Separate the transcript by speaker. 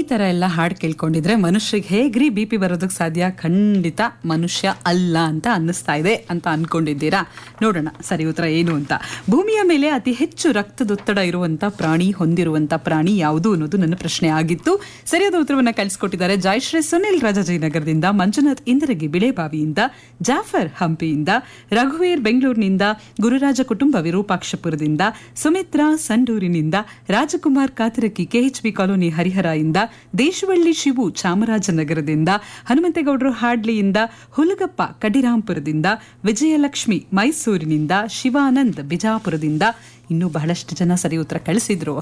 Speaker 1: ತರ ಎಲ್ಲ ಹಾಡು ಕೇಳ್ಕೊಂಡಿದ್ರೆ ಮನುಷ್ಯರಿಗೆ ಹೇಗ್ರಿ ಬಿ ಪಿ ಬರೋದಕ್ಕೆ ಸಾಧ್ಯ ಖಂಡಿತ ಮನುಷ್ಯ ಅಲ್ಲ ಅಂತ ಅನ್ನಿಸ್ತಾ ಇದೆ ಅಂತ ಅನ್ಕೊಂಡಿದ್ದೀರಾ ನೋಡೋಣ ಸರಿ ಉತ್ತರ ಏನು ಅಂತ ಭೂಮಿಯ ಮೇಲೆ ಅತಿ ಹೆಚ್ಚು ರಕ್ತದೊತ್ತಡ ಇರುವಂತ ಪ್ರಾಣಿ ಹೊಂದಿರುವಂತ ಪ್ರಾಣಿ ಯಾವುದು ಅನ್ನೋದು ನನ್ನ ಪ್ರಶ್ನೆ ಆಗಿತ್ತು ಸರಿಯಾದ ಉತ್ತರವನ್ನ ಕಳಿಸ್ಕೊಟ್ಟಿದ್ದಾರೆ ಜಯಶ್ರೀ ಸುನಿಲ್ ರಾಜಾಜಿನಗರದಿಂದ ಮಂಜುನಾಥ್ ಇಂದರಗಿ ಬಿಳೆಬಾವಿಯಿಂದ ಜಾಫರ್ ಹಂಪಿಯಿಂದ ರಘುವೀರ್ ಬೆಂಗಳೂರಿನಿಂದ ಗುರುರಾಜ ಕುಟುಂಬ ವಿರೂಪಾಕ್ಷಪುರದಿಂದ ಸುಮಿತ್ರಾ ಸಂಡೂರಿನಿಂದ ರಾಜಕುಮಾರ್ ಕಾತರಕಿ ಕೆಎಚ್ಬಿ ಕಾಲೋನಿ ಹರಿಹರ ಇಂದ ದೇಶವಳ್ಳಿ ಶಿವು ಚಾಮರಾಜನಗರದಿಂದ ಹನುಮಂತೇಗೌಡರು ಹಾಡ್ಲಿಯಿಂದ ಹುಲಗಪ್ಪ ಕಡಿರಾಂಪುರದಿಂದ ವಿಜಯಲಕ್ಷ್ಮಿ ಮೈಸೂರಿನಿಂದ ಶಿವಾನಂದ್ ಬಿಜಾಪುರದಿಂದ ಇನ್ನೂ ಬಹಳಷ್ಟು ಜನ ಸರಿ ಉತ್ತರ ಕಳಿಸಿದ್ರು